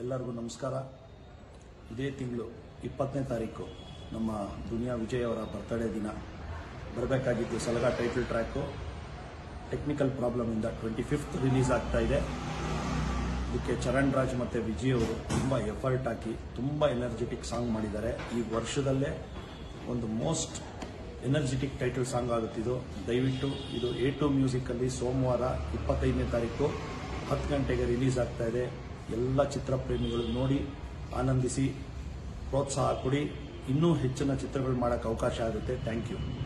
ಎಲ್ಲರಿಗೂ ನಮಸ್ಕಾರ ಇದೇ ತಿಂಗಳು ಇಪ್ಪತ್ತನೇ ತಾರೀಕು ನಮ್ಮ ದುನಿಯಾ ವಿಜಯ್ ಅವರ ಬರ್ತಡೇ ದಿನ ಬರಬೇಕಾಗಿತ್ತು ಸಲಗ ಟೈಟಲ್ ಟ್ರ್ಯಾಕು ಟೆಕ್ನಿಕಲ್ ಪ್ರಾಬ್ಲಮಿಂದ ಟ್ವೆಂಟಿ ಫಿಫ್ತ್ ರಿಲೀಸ್ ಆಗ್ತಾ ಇದೆ ಇದಕ್ಕೆ ಚರಣ್ ರಾಜ್ ಮತ್ತು ವಿಜಯ್ ಅವರು ತುಂಬ ಎಫರ್ಟ್ ಹಾಕಿ ತುಂಬ ಎನರ್ಜೆಟಿಕ್ ಸಾಂಗ್ ಮಾಡಿದ್ದಾರೆ ಈ ವರ್ಷದಲ್ಲೇ ಒಂದು ಮೋಸ್ಟ್ ಎನರ್ಜೆಟಿಕ್ ಟೈಟಲ್ ಸಾಂಗ್ ಆಗುತ್ತಿದ್ದು ದಯವಿಟ್ಟು ಇದು ಎ ಟು ಮ್ಯೂಸಿಕಲ್ಲಿ ಸೋಮವಾರ ಇಪ್ಪತ್ತೈದನೇ ತಾರೀಕು ಹತ್ತು ಗಂಟೆಗೆ ರಿಲೀಸ್ ಆಗ್ತಾ ಇದೆ ಎಲ್ಲ ಚಿತ್ರಪ್ರೇಮಿಗಳು ನೋಡಿ ಆನಂದಿಸಿ ಪ್ರೋತ್ಸಾಹ ಕೊಡಿ ಇನ್ನೂ ಹೆಚ್ಚಿನ ಚಿತ್ರಗಳು ಮಾಡೋಕ್ಕೆ ಅವಕಾಶ ಆಗುತ್ತೆ ಥ್ಯಾಂಕ್ ಯು